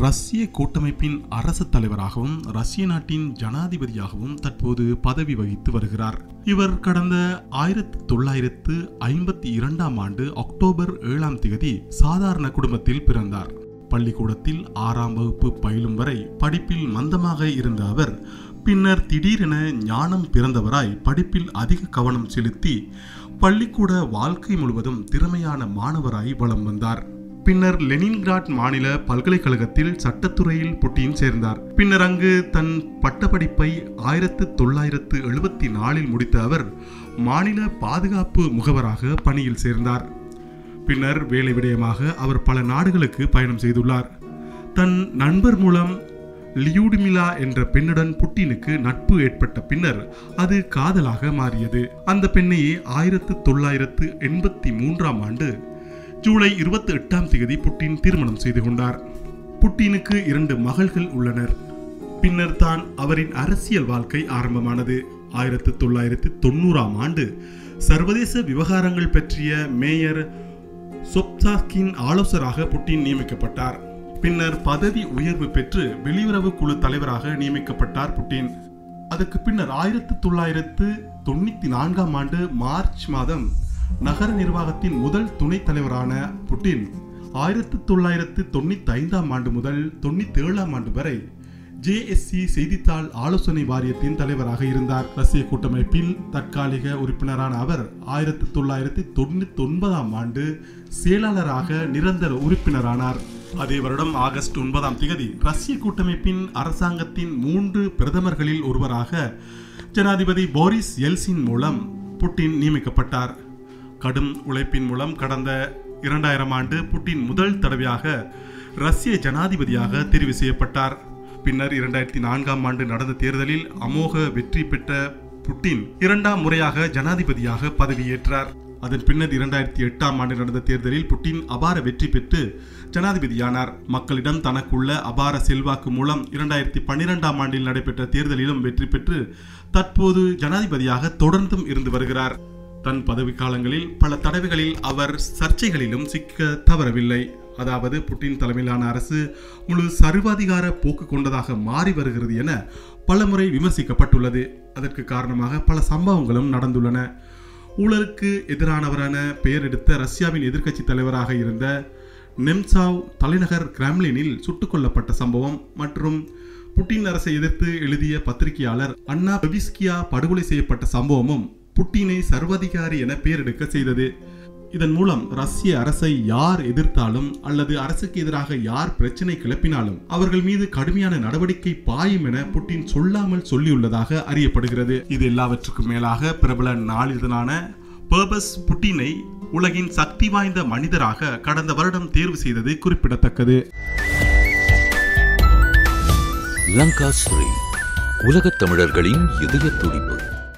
ரஷ்ய கூட்டமைப்பின் அரசு தலைவராகவும் ரஷ்ய நாட்டின் ஜனாதிபதியாகவும் தற்போது பதவி வகித்து வருகிறார் இவர் கடந்த ஆயிரத்தி தொள்ளாயிரத்து ஐம்பத்தி இரண்டாம் ஆண்டு அக்டோபர் ஏழாம் தேதி சாதாரண குடும்பத்தில் பிறந்தார் பள்ளிக்கூடத்தில் ஆறாம் வகுப்பு பயிலும் வரை படிப்பில் மந்தமாக இருந்த அவர் பின்னர் திடீரென ஞானம் பிறந்தவராய் படிப்பில் அதிக கவனம் செலுத்தி பள்ளிக்கூட வாழ்க்கை முழுவதும் திறமையான மாணவராய் வலம் வந்தார் பின்னர் லெனின்கிராட் மாநில பல்கலைக்கழகத்தில் சட்டத்துறையில் புட்டின் சேர்ந்தார் பின்னர் அங்கு தன் பட்டப்படிப்பை ஆயிரத்து தொள்ளாயிரத்து எழுபத்தி நாலில் முடித்த அவர் மாநில பாதுகாப்பு முகவராக பணியில் சேர்ந்தார் பின்னர் வேலை விடயமாக அவர் பல நாடுகளுக்கு பயணம் செய்துள்ளார் தன் நண்பர் மூலம் லியூடிமிலா என்ற பெண்ணுடன் புட்டினுக்கு நட்பு ஏற்பட்ட பின்னர் அது காதலாக மாறியது அந்த பெண்ணையே ஆயிரத்து தொள்ளாயிரத்து எண்பத்தி மூன்றாம் ஆண்டு ஜூலை இருபத்தி எட்டாம் தேதி புட்டின் திருமணம் செய்து கொண்டார் புட்டினுக்கு இரண்டு மகள்கள் உள்ளனர் பின்னர் தான் அவரின் அரசியல் வாழ்க்கை ஆரம்பமானது ஆயிரத்து தொள்ளாயிரத்து தொண்ணூறாம் ஆண்டு சர்வதேச விவகாரங்கள் பற்றிய மேயர் சொப்சாக்கின் ஆலோசகராக புட்டின் நியமிக்கப்பட்டார் பின்னர் பதவி உயர்வு பெற்று வெளியுறவு குழு தலைவராக நியமிக்கப்பட்டார் புட்டின் அதற்கு பின்னர் ஆயிரத்து தொள்ளாயிரத்து தொண்ணூத்தி நான்காம் ஆண்டு மார்ச் மாதம் நகர நிர்வாகத்தின் முதல் துணைத் தலைவரான புட்டின் ஆயிரத்து தொள்ளாயிரத்து தொண்ணூத்தி ஐந்தாம் ஆண்டு முதல் தொண்ணூத்தி ஏழாம் ஆண்டு வரை ஜேஎஸ்சி செய்தித்தாள் ஆலோசனை வாரியத்தின் தலைவராக இருந்தார் ரஷ்ய கூட்டமைப்பில் தற்காலிக உறுப்பினரான அவர் ஆயிரத்தி தொள்ளாயிரத்தி தொண்ணூத்தி ஒன்பதாம் ஆண்டு செயலாளராக நிரந்தர உறுப்பினரானார் அதே வருடம் ஆகஸ்ட் ஒன்பதாம் தேதி ரஷ்ய கூட்டமைப்பின் அரசாங்கத்தின் மூன்று பிரதமர்களில் ஒருவராக ஜனாதிபதி போரிஸ் எல்சின் மூலம் புட்டின் நியமிக்கப்பட்டார் கடும் உழைப்பின் மூலம் கடந்த இரண்டாயிரம் ஆண்டு புட்டின் முதல் தடவையாக ரஷ்ய ஜனாதிபதியாக தெரிவு செய்யப்பட்டார் பின்னர் இரண்டாயிரத்தி நான்காம் ஆண்டு நடந்த தேர்தலில் அமோக வெற்றி பெற்ற புட்டின் இரண்டாம் முறையாக ஜனாதிபதியாக பதவியேற்றார் அதன் பின்னர் இரண்டாயிரத்தி எட்டாம் ஆண்டு நடந்த தேர்தலில் புட்டின் அபார வெற்றி பெற்று ஜனாதிபதியானார் மக்களிடம் தனக்குள்ள அபார செல்வாக்கு மூலம் இரண்டாயிரத்தி பன்னிரெண்டாம் ஆண்டில் நடைபெற்ற தேர்தலிலும் வெற்றி பெற்று தற்போது ஜனாதிபதியாக தொடர்ந்தும் இருந்து வருகிறார் தன் பதவி காலங்களில் பல தடவைகளில் அவர் சர்ச்சைகளிலும் சிக்க தவறவில்லை அதாவது புட்டின் தலைமையிலான அரசு முழு சர்வாதிகார போக்கு கொண்டதாக மாறி வருகிறது என பலமுறை விமர்சிக்கப்பட்டுள்ளது அதற்கு காரணமாக பல சம்பவங்களும் நடந்துள்ளன ஊழலுக்கு எதிரானவரான பெயர் எடுத்த ரஷ்யாவின் எதிர்க்கட்சி தலைவராக இருந்த நெம்சாவ் தலைநகர் கிராம்லினில் சுட்டுக் கொல்லப்பட்ட சம்பவம் மற்றும் புட்டின் அரசை எதிர்த்து எழுதிய பத்திரிகையாளர் அண்ணா பெவிஸ்கியா படுகொலை செய்யப்பட்ட சம்பவமும் புட்டினை சர்வாதிகாரி என பெயரெடுக்க செய்தது இதன் மூலம் ரஷ்ய அரசை யார் எதிர்த்தாலும் அல்லது அரசுக்கு எதிராக யார் பிரச்சனை கிளப்பினாலும் அவர்கள் மீது கடுமையான நடவடிக்கை பாயும் என புட்டின் சொல்லாமல் சொல்லியுள்ளதாக அறியப்படுகிறது இது எல்லாவற்றுக்கும் மேலாக பிரபல நாளிதழான பர்பஸ் புட்டினை உலகின் சக்தி வாய்ந்த மனிதராக கடந்த வருடம் தேர்வு செய்தது குறிப்பிடத்தக்கது லங்கா ஸ்ரீ உலகத் தமிழர்களின் இதய துடிப்பு